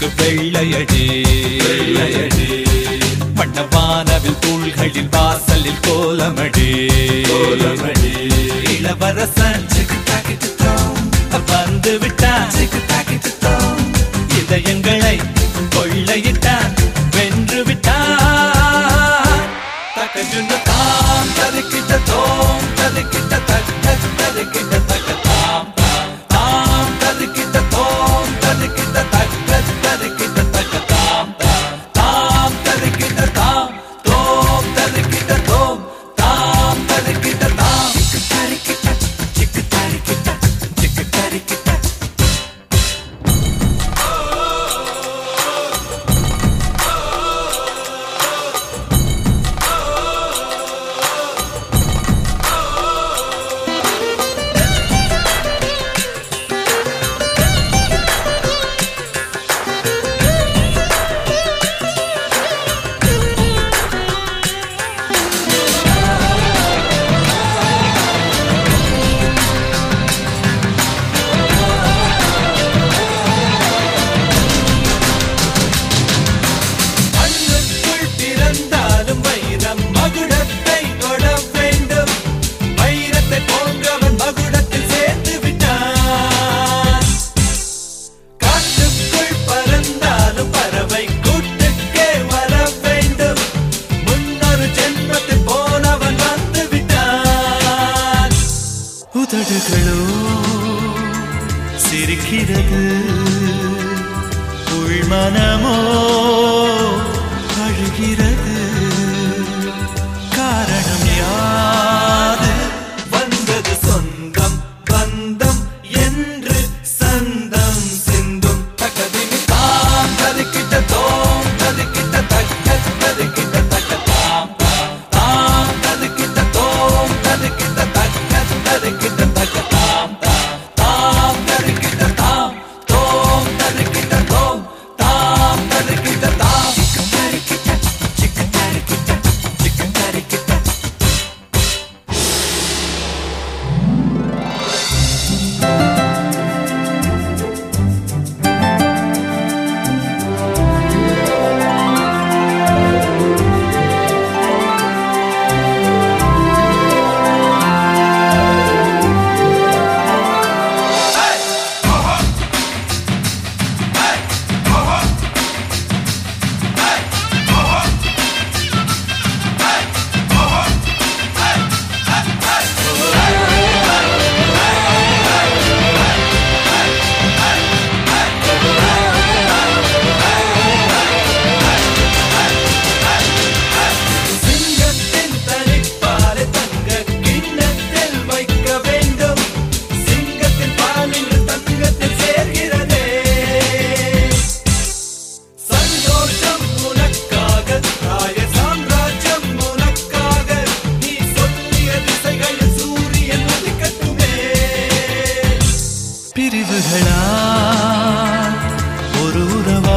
வீட்டுக்கு வெள்ளையடி வெள்ளையடி வண்ணவானவில் தூள்களில் வாசலில் கோலமடி கோலமடி இளவரசன் வந்து விட்டான் இதயங்களை கொள்ளையிட்டான் வென்று விட்டான் தக்கஜுன்னு தாம் ததுக்கிட்ட தோம் ததுக்கிட்ட தக்க ததுக்கிட்ட தக்க தாம் தாம் தாம் ததுக்கிட்ட தோம் ததுக்கிட்ட தக்க ததுக்கிட்ட தக்க தாம் தாம் தாம் ததுக்கிட்ட தாம் தோம் ததுக்கிட்ட தோம் தாம் ததுக்கிட்ட தாம் சிக்கு தரிக்கிட்ட சிக்கு தரிக்கிட்ட சிக்கு தரிக்கிட்ட மண்ணுக்குள் பிறந்தாலும் வைரம் மகுடத்தை தொட வேண்டும் வைரத்தை போன்றவன் மகுடத்தில் சேர்த்து விட்டான் காட்டுக்குள் பறந்தாலும் பறவை கூட்டுக்கே வர வேண்டும் முன்னொரு ஜென்மத்தில் போனவன் வந்து விட்டான் உதடுகளோ சிரிக்கிறது உள்மனமோ அழுகிறது காரணம் யாது வந்தது சொந்தம் பந்தம் என்று சந்தம் சிந்தும் தக்கதிமி தாம் ததுக்கிட்ட தோம் ததுக்கிட்ட தக்க ததுக்கிட்ட தக்க தாம் தாம் தாம் ததுக்கிட்ட தோம் ததுக்கிட்ட தக்க ததுக்கிட்ட தக்க தாம் தாம் தாம் ததுக்கிட்ட தாம் தோம் ததுக்கிட்ட தோம் தாம் ததுக்கிட்ட தாம் சிக்கன் தரிக்கிட்ட சிக்கன் தரிக்கிட்ட சிக்கன் தரிக்கிட்ட சிங்கத்தின் தனிப்பாலை தங்க கிண்ணத்தில் வைக்க வேண்டும் சிங்கத்தின் பாலில் தங்கத்தில் சேர்கிறதே சந்தோஷம் உனக்காக ராய சாம்ராஜ்யம் உனக்காக நீ சொல்லிய திசைகளில் சூரியன் உதிக்கட்டுமே பிரிவுகளா ஒரு உறவா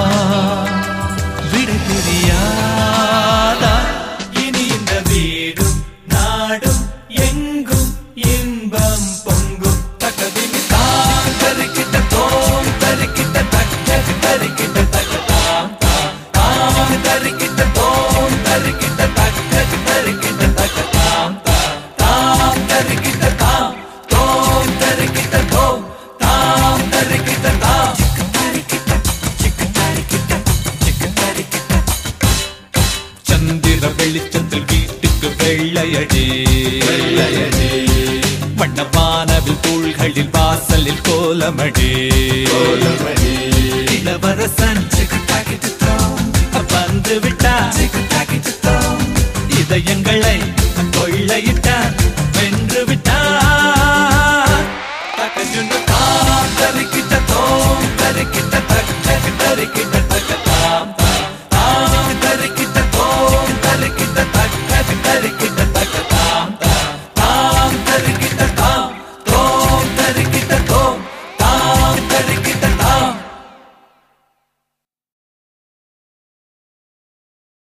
விடை தெரியாதா இனி இந்த வீடும் நாடும் எங்கும் இன்பம் பொங்கும் தக்கதிமி தாம் தருக்கிட்ட தோம் தருக்கிட்ட தக்க தருக்கிட்ட தக்க தாம் தாம் தாம் தருக்கிட்ட தோம் தருக்கிட்ட தக்க தருக்கிட்ட தக்க தாம் தாம் தாம் தருக்கிட்ட தாம் தோம் தருக்கிட்ட தோம் தாம் தருக்கிட்ட தாம் சிக்கு தருக்கிட்ட சிக்கு தருக்கிட்ட சிக்கு தருக்கிட்ட சந்திர வெளிச்சத்தில் வீட்டுக்கு வெள்ளையடி வெள்ளையடி வண்ணவானவில் தூள்களில் வாசலில் கோலமடி